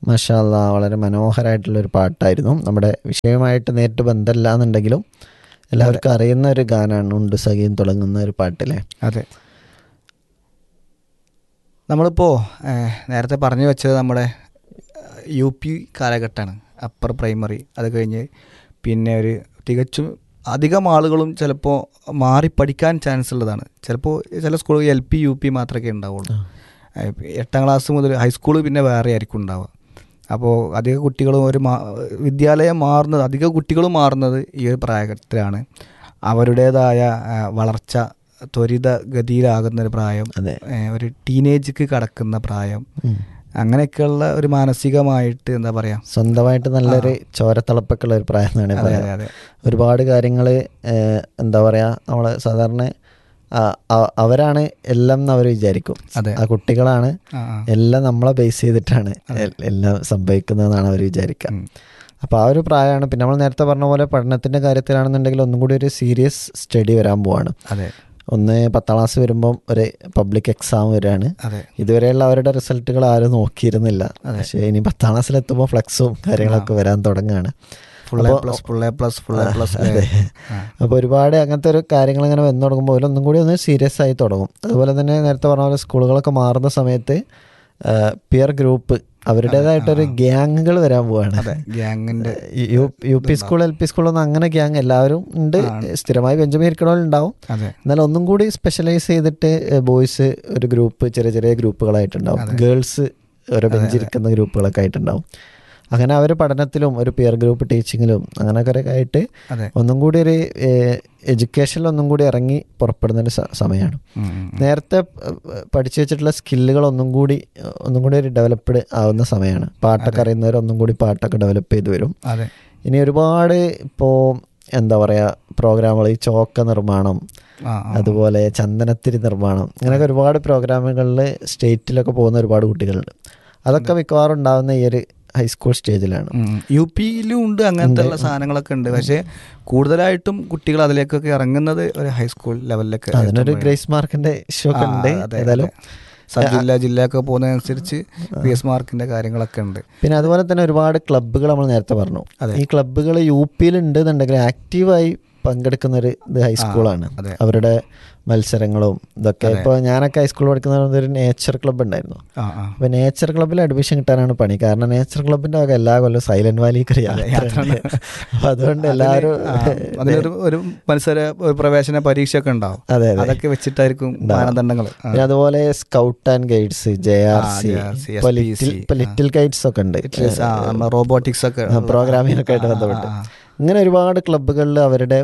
മഷാല്ല വളരെ മനോഹരമായിട്ടുള്ള ഒരു പാട്ടായിരുന്നു നമ്മുടെ വിഷയമായിട്ട് നേരിട്ട് ബന്ധമില്ല എന്നുണ്ടെങ്കിലും എല്ലാവർക്കും അറിയുന്ന ഒരു ഗാനമാണ് ഉണ്ട് സഖിയും തുടങ്ങുന്ന ഒരു പാട്ടിലെ അതെ നമ്മളിപ്പോൾ നേരത്തെ പറഞ്ഞു വെച്ചത് നമ്മുടെ യു പി കാലഘട്ടമാണ് അപ്പർ പ്രൈമറി അത് കഴിഞ്ഞ് പിന്നെ ഒരു തികച്ചും അധികം ആളുകളും ചിലപ്പോൾ മാറി പഠിക്കാൻ ചാൻസ് ഉള്ളതാണ് ചിലപ്പോൾ ചില school L P U P മാത്രമേ ഉണ്ടാവുള്ളൂ ഏഹ് എട്ടാം ക്ലാസ് മുതൽ ഹൈസ്കൂൾ പിന്നെ വേറെ ആയിരിക്കും ഉണ്ടാവുക അപ്പോൾ അധിക കുട്ടികളും ഒരു മാ വിദ്യാലയം മാറുന്നത് അധിക കുട്ടികളും മാറുന്നത് ഈ ഒരു പ്രായത്തിലാണ് അവരുടേതായ ആ, വളർച്ച ത്വരിത ഗതിയിലാകുന്ന ഒരു പ്രായം അതെ ഏ, ഒരു ടീനേജിക്ക് കടക്കുന്ന പ്രായം ഉം. അങ്ങനെയൊക്കെയുള്ള ഒരു മാനസികമായിട്ട് എന്താ പറയാ സ്വന്തമായിട്ട് നല്ലൊരു ചോരത്തിളപ്പൊക്കെ ഉള്ള ഒരു പ്രായം എന്നാണ് അതെ പറയാം അതെ അതെ ഒരുപാട് കാര്യങ്ങൾ എന്താ പറയുക നമ്മൾ സാധാരണ ആ, അ- അവരാണ് എല്ലാം എന്ന് അവർ വിചാരിക്കും അതെ ആ കുട്ടികളാണ് ആ, ആ. എല്ലാം നമ്മളെ ബേസ് ചെയ്തിട്ടാണ് എൽ- എല്ലാം സംഭവിക്കുന്നതെന്നാണ് അവർ വിചാരിക്കുക ഉം. അപ്പോൾ ആ ഒരു പ്രായമാണ് പിന്നെ നമ്മൾ നേരത്തെ പറഞ്ഞ പോലെ പഠനത്തിൻ്റെ കാര്യത്തിലാണെന്നുണ്ടെങ്കിൽ ഒന്നും കൂടി ഒരു സീരിയസ് സ്റ്റഡി വരാൻ പോവാണ് അതെ ഒന്ന് പത്താം ക്ലാസ് വരുമ്പം ഒരു പബ്ലിക് എക്സാം വരികയാണ് അതെ ഇതുവരെയുള്ള അവരുടെ റിസൾട്ടുകൾ ആരും നോക്കിയിരുന്നില്ല പക്ഷേ ഇനി പത്താം ക്ലാസ്സിലെത്തുമ്പോൾ ഫ്ലക്സും കാര്യങ്ങളൊക്കെ വരാൻ തുടങ്ങുകയാണ് full A plus full A plus full A plus അപ്പോൾ ഒരുപാട് അങ്ങനത്തെ ഒരു കാര്യങ്ങൾ ഇങ്ങനെ വന്നു തുടങ്ങുമ്പോൾ അതിലൊന്നും കൂടി ഒന്ന് സീരിയസ് ആയി തുടങ്ങും അതുപോലെ തന്നെ നേരത്തെ പറഞ്ഞ പോലെ സ്കൂളുകളൊക്കെ മാറുന്ന സമയത്ത് പിയർ ഗ്രൂപ്പ് അവരുടേതായിട്ടൊരു ഗ്യാങ്ങുകൾ വരാൻ പോവാണ് അതെ ഗ്യാങ്ങിന്റെ U U P school L P സ്കൂളൊന്നും അങ്ങനെ ഗ്യാങ് എല്ലാവരും ഉണ്ട് സ്ഥിരമായി ബെഞ്ചമിൻ ഇരിക്കണവരുണ്ടാവും അതെ എന്നാൽ ഒന്നും കൂടി സ്പെഷ്യലൈസ് ചെയ്തിട്ട് ബോയ്സ് ഒരു ഗ്രൂപ്പ് ചെറിയ ചെറിയ ഗ്രൂപ്പുകളായിട്ടുണ്ടാവും ഗേൾസ് ഓരോ ബെഞ്ചിരിക്കുന്ന ഗ്രൂപ്പുകളൊക്കെ ആയിട്ടുണ്ടാവും അങ്ങനെ അവർ പഠനത്തിലും ഒരു പിയർ ഗ്രൂപ്പ് ടീച്ചിങ്ങിലും അങ്ങനെയൊക്കെ ആയിട്ട് അതെ ഒന്നും കൂടി ഒരു എഡ്യൂക്കേഷനിൽ ഒന്നും കൂടി ഇറങ്ങി പുറപ്പെടുന്ന ഒരു സ- സമയമാണ് ഉം, ഉം. നേരത്തെ ഏഹ്, പഠിച്ചു വെച്ചിട്ടുള്ള സ്കില്ലുകൾ ഒന്നും കൂടി ഏഹ്, ഒന്നും കൂടി ഒരു ഡെവലപ്ഡ് ആവുന്ന സമയമാണ് പാട്ടൊക്കെ അറിയുന്നവർ ഒന്നും കൂടി പാട്ടൊക്കെ ഡെവലപ്പ് ചെയ്ത് വരും അതെ ഇനി ഒരുപാട് ഇപ്പോൾ എന്താ പറയുക പ്രോഗ്രാമുകൾ ഈ ചോക്ക നിർമ്മാണം ആ ആ. അതുപോലെ ചന്ദനത്തിരി നിർമ്മാണം ഇങ്ങനെയൊക്കെ ഒരുപാട് പ്രോഗ്രാമുകളിൽ സ്റ്റേറ്റിലൊക്കെ പോകുന്ന ഒരുപാട് കുട്ടികളുണ്ട് അതൊക്കെ മിക്കവാറും ഉണ്ടാകുന്ന ഈ ഒരു ഹൈസ്കൂൾ സ്റ്റേജിലാണ് ഉം. യു പിയിലും ഉണ്ട് അങ്ങനത്തെ ഉള്ള സാധനങ്ങളൊക്കെ ഉണ്ട് പക്ഷേ കൂടുതലായിട്ടും കുട്ടികൾ അതിലേക്കൊക്കെ ഇറങ്ങുന്നത് ഒരു ഹൈസ്കൂൾ ലെവലിലൊക്കെ അതിനൊരു ഗ്രേസ് മാർക്കിന്റെ ഇഷ്യൂ ഒക്കെ ഉണ്ട് ഏതായാലും സബ് ജില്ല ജില്ലയൊക്കെ പോകുന്നതനുസരിച്ച് പി എസ് മാർക്കിന്റെ കാര്യങ്ങളൊക്കെ ഉണ്ട് പിന്നെ അതുപോലെ തന്നെ ഒരുപാട് ക്ലബ്ബുകൾ നമ്മൾ നേരത്തെ പറഞ്ഞു അതെ. ഈ ക്ലബ്ബുകൾ യു പിയിൽ ഉണ്ട് എന്നുണ്ടെങ്കിൽ ആക്റ്റീവായി പങ്കെടുക്കുന്ന ഒരു ഇത് ഹൈസ്കൂളാണ് അതെ. അവരുടെ മത്സരങ്ങളും ഇതൊക്കെ ഇപ്പോൾ ഞാനൊക്കെ ഹൈസ്കൂളിൽ പഠിക്കുന്ന സമയത്ത് ഒരു നേച്ചർ ക്ലബ്ബ് ഉണ്ടായിരുന്നു ആ ആ അപ്പോൾ നേച്ചർ ക്ലബ്ബിൽ അഡ്മിഷൻ കിട്ടാനാണ് പണി കാരണം നേച്ചർ ക്ലബ്ബിൻ്റെ ഒക്കെ എല്ലാ കൊല്ലം സൈലന്റ് വാലിക്ക് ഒരു യാത്ര ഉണ്ട്. അപ്പോൾ അതുകൊണ്ട് എല്ലാവരും ആ, അതിനൊരു ഒരു മത്സര ഒരു പ്രവേശന പരീക്ഷയൊക്കെ ഉണ്ടാവും അതെ അതെ അതൊക്കെ വെച്ചിട്ടായിരിക്കും മാനദണ്ഡങ്ങൾ പിന്നെ അതുപോലെ scout and guides J R C JRC, ഇപ്പോൾ SPC, ലിറ്റിൽ ഇപ്പോൾ ലിറ്റിൽ ഗൈഡ്സ് ഒക്കെ ഉണ്ട് നമ്മുടെ റോബോട്ടിക്സ് ഒക്കെ പ്രോഗ്രാമിംഗ് ഒക്കെ ആയിട്ട് ബന്ധപ്പെട്ട് ആ, ആ. ഇങ്ങനെ ഒരുപാട് ക്ലബ്ബുകളിൽ അവരുടെ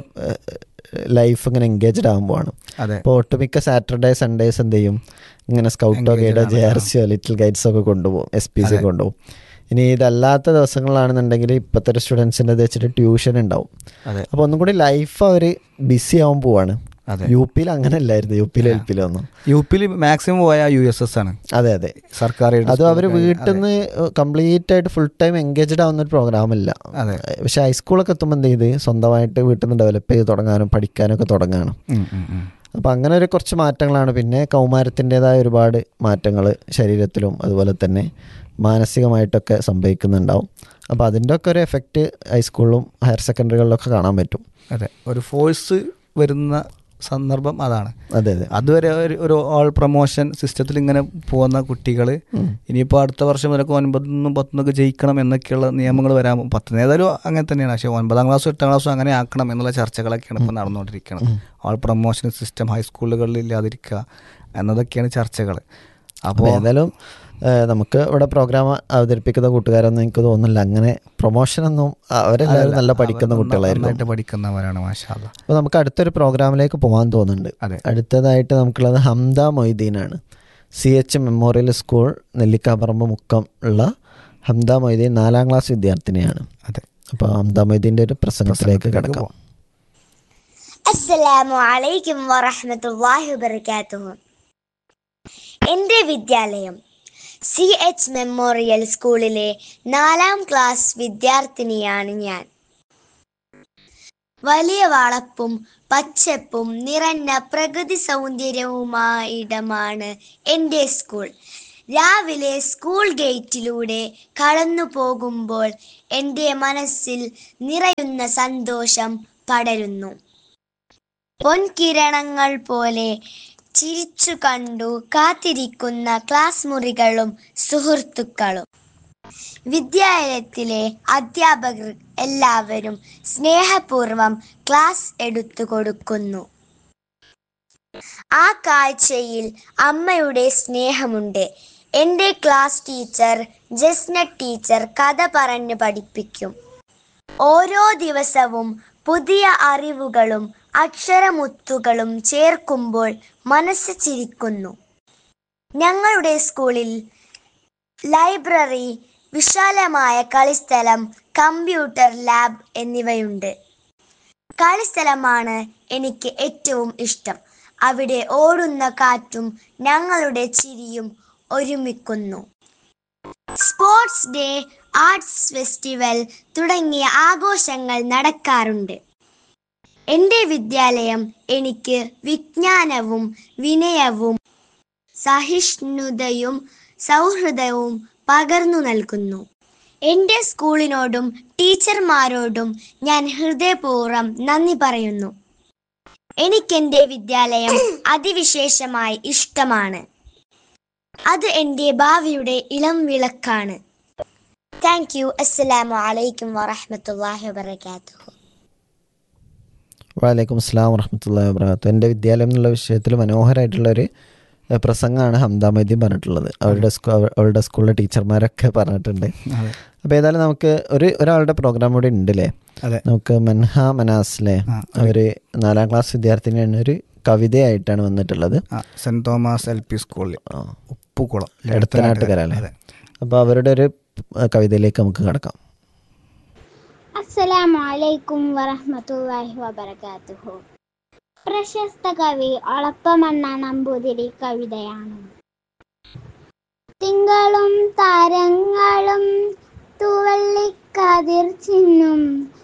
ലൈഫ് ഇങ്ങനെ എൻഗേജ്ഡ് ആകുമ്പോഴാണ് അതെ ഇപ്പോൾ ഒട്ടുമിക്ക സാറ്റർഡേ സൺഡേസ് എന്ത് ചെയ്യും ഇങ്ങനെ സ്കൗട്ടോ ഗൈഡോ ജെ ആർ സിയോ ലിറ്റിൽ ഗൈഡ്സോ ഒക്കെ കൊണ്ടുപോകും എസ് പി സി ഒക്കെ കൊണ്ടുപോകും ഇനി ഇതല്ലാത്ത ദിവസങ്ങളാണെന്നുണ്ടെങ്കിൽ ഇപ്പോഴത്തെ ഒരു സ്റ്റുഡൻസിൻ്റെ വെച്ചിട്ട് ട്യൂഷൻ ഉണ്ടാവും അതെ അപ്പോൾ ഒന്നും കൂടി ലൈഫ് അവർ ബിസി ആവാൻ പോവാണ് അതെ യു പിയിൽ അങ്ങനെ അല്ലായിരുന്നു യു പിയിലും എൽ പിയിലും ഒന്നും യു പിയിൽ മാക്സിമം പോയ യു എസ് എസ് ആണ് അതെ അതെ സർക്കാർ aided അത് അവർ school ഒക്കെ. വീട്ടിൽ നിന്ന് കംപ്ലീറ്റ് ആയിട്ട് ഫുൾ ടൈം എൻഗേജ്ഡ് ആവുന്ന ഒരു പ്രോഗ്രാം അല്ല അതെ പക്ഷെ ഹൈസ്കൂളൊക്കെ എത്തുമ്പോൾ എന്ത് ചെയ്ത് സ്വന്തമായിട്ട് വീട്ടിൽ നിന്ന് ഡെവലപ്പ് ചെയ്ത് തുടങ്ങാനും പഠിക്കാനും ഒക്കെ തുടങ്ങാനും ഉം, ഉം, ഉം. അപ്പം അങ്ങനെ ഒരു കുറച്ച് മാറ്റങ്ങളാണ് പിന്നെ കൗമാരത്തിൻ്റെതായ ഒരുപാട് മാറ്റങ്ങൾ ശരീരത്തിലും അതുപോലെ തന്നെ മാനസികമായിട്ടൊക്കെ സംഭവിക്കുന്നുണ്ടാവും അപ്പോൾ അതിൻ്റെ ഒക്കെ ഒരു എഫക്റ്റ് ഹൈസ്കൂളിലും ഹയർ സെക്കൻഡറികളിലൊക്കെ കാണാൻ പറ്റും അതെ ഒരു ഫോഴ്സ് വരുന്ന സന്ദർഭം അതാണ് അതെ അതെ അതുവരെ ഒരു ഒരു ഓൾ പ്രൊമോഷൻ സിസ്റ്റത്തിൽ ഇങ്ങനെ പോകുന്ന കുട്ടികൾ ഇനിയിപ്പോൾ അടുത്ത വർഷം മുതലൊക്കെ ഒൻപതിനും പത്തിനൊക്കെ ജയിക്കണം എന്നൊക്കെയുള്ള നിയമങ്ങൾ വരാൻ പത്തുന്ന ഏതായാലും അങ്ങനെ തന്നെയാണ് പക്ഷേ ഒൻപതാം ക്ലാസ്സും എട്ടാം ക്ലാസ്സും അങ്ങനെ ആക്കണം എന്നുള്ള ചർച്ചകളൊക്കെയാണ് ഇപ്പോൾ നടന്നുകൊണ്ടിരിക്കുന്നത് ഓൾ പ്രൊമോഷൻ സിസ്റ്റം ഹൈസ്കൂളുകളിൽ ഇല്ലാതിരിക്കുക എന്നതൊക്കെയാണ് ചർച്ചകൾ അപ്പോൾ അപ്പോൾ ഏതായാലും ഏഹ്, നമുക്ക് ഇവിടെ പ്രോഗ്രാം അവതരിപ്പിക്കുന്ന കൂട്ടുകാരൊന്നും എനിക്ക് തോന്നുന്നില്ല അങ്ങനെ പ്രൊമോഷനൊന്നും അവരെല്ലാവരും നല്ല പഠിക്കുന്ന കുട്ടികളായിരുന്നു നന്നായിട്ട് പഠിക്കുന്നവരാണ് മാഷാല്ല അപ്പോൾ നമുക്ക് അടുത്തൊരു പ്രോഗ്രാമിലേക്ക് പോകാൻ തോന്നുന്നുണ്ട് അതെ അടുത്തതായിട്ട് നമുക്കുള്ളത് ഹംദ മൊയ്തീനാണ് C H memorial school Nellikkaparamba Mukkam ഉള്ള ഹംദ മൊയ്തീൻ നാലാം ക്ലാസ് വിദ്യാർത്ഥിനിയാണ് അതെ അപ്പോൾ ഹംദ മൊയ്തീൻ്റെ ഒരു പ്രസംഗത്തിലേക്ക് കിടക്കാം അസ്സലാമു അലൈക്കും വറഹ്മത്തുള്ളാഹി വബറകാതുഹു എൻ്റെ വിദ്യാലയം സി എച്ച് മെമ്മോറിയൽ സ്കൂളിലെ നാലാം ക്ലാസ് വിദ്യാർത്ഥിനിയാണ് ഞാൻ വലിയ വളപ്പും പച്ചപ്പും നിറഞ്ഞ പ്രകൃതി സൗന്ദര്യവുമായ ഇടമാണ് എൻ്റെ സ്കൂൾ രാവിലെ സ്കൂൾ ഗേറ്റിലൂടെ കടന്നു പോകുമ്പോൾ എൻ്റെ മനസ്സിൽ നിറയുന്ന സന്തോഷം പടരുന്നു പൊൻകിരണങ്ങൾ പോലെ ചിരിച്ചു കണ്ടു കാത്തിരിക്കുന്ന ക്ലാസ് മുറികളും സുഹൃത്തുക്കളും വിദ്യാലയത്തിലെ അധ്യാപകർ എല്ലാവരും സ്നേഹപൂർവം ക്ലാസ് എടുത്തു കൊടുക്കുന്നു ആ കാഴ്ചയിൽ അമ്മയുടെ സ്നേഹമുണ്ട് എൻ്റെ ക്ലാസ് ടീച്ചർ ജസ്ന ടീച്ചർ കഥ പറഞ്ഞു പഠിപ്പിക്കും ഓരോ ദിവസവും പുതിയ അറിവുകളും അക്ഷരമുത്തുകളും ചേർക്കുമ്പോൾ മനസ്സ് ചിരിക്കുന്നു ഞങ്ങളുടെ സ്കൂളിൽ ലൈബ്രറി വിശാലമായ കളിസ്ഥലം കമ്പ്യൂട്ടർ ലാബ് എന്നിവയുണ്ട് കളിസ്ഥലമാണ് എനിക്ക് ഏറ്റവും ഇഷ്ടം അവിടെ ഓടുന്ന കാറ്റും ഞങ്ങളുടെ ചിരിയും ഒരുമിക്കുന്നു സ്പോർട്സ് ഡേ ആർട്സ് ഫെസ്റ്റിവൽ തുടങ്ങിയ ആഘോഷങ്ങൾ നടക്കാറുണ്ട് എൻ്റെ വിദ്യാലയം എനിക്ക് വിജ്ഞാനവും വിനയവും സഹിഷ്ണുതയും സൗഹൃദവും പകർന്നു നൽകുന്നു എൻ്റെ സ്കൂളിനോടും ടീച്ചർമാരോടും ഞാൻ ഹൃദയപൂർവ്വം നന്ദി പറയുന്നു എനിക്കെൻ്റെ വിദ്യാലയം അതിവിശേഷമായി ഇഷ്ടമാണ് അത് എൻ്റെ ഭാവിയുടെ ഇളം വിളക്കാണ് താങ്ക് യു അസ്സലാമു അലൈക്കും വറഹ്മത്തുള്ളാഹി വബറകാതുഹു വാലേക്കും അസ്സാം വറഹമത്തല്ലാ വാബർക്കാത്തു എൻ്റെ വിദ്യാലയം എന്നുള്ള വിഷയത്തിൽ മനോഹരമായിട്ടുള്ളൊരു ഏഹ്, പ്രസംഗമാണ് ഹംദ മൊയ്തീൻ പറഞ്ഞിട്ടുള്ളത് അവരുടെ സ്കൂ അവ- അവരുടെ സ്കൂളിലെ ടീച്ചർമാരൊക്കെ പറഞ്ഞിട്ടുണ്ട് അതെ അപ്പോൾ ഏതായാലും നമുക്ക് ഒരു ഒരാളുടെ പ്രോഗ്രാം കൂടി ഉണ്ട് അല്ലേ അതെ നമുക്ക് മൻഹ മനാസിലെ ആ, അവർ നാലാം ക്ലാസ് വിദ്യാർത്ഥിനിയാണ് ഒരു കവിതയായിട്ടാണ് വന്നിട്ടുള്ളത് ആ സെൻറ് തോമസ് എൽ പി സ്കൂളിൽ ആ, ഉപ്പുകുളം എടത്തനാട്ടുകര അല്ലേ അതെ അപ്പോൾ അവരുടെ ഒരു ഏഹ്, കവിതയിലേക്ക് നമുക്ക് കടക്കാം അസ്സലാമു അലൈക്കും വറഹ്മത്തുള്ളാഹി വബറകാതുഹു പ്രശസ്ത കവി ഒളപ്പമണ്ണ നമ്പൂതിരി കവിതയാണ് തിങ്കളും താരങ്ങളും തൂവള്ളിക്കതിർ ചിന്നും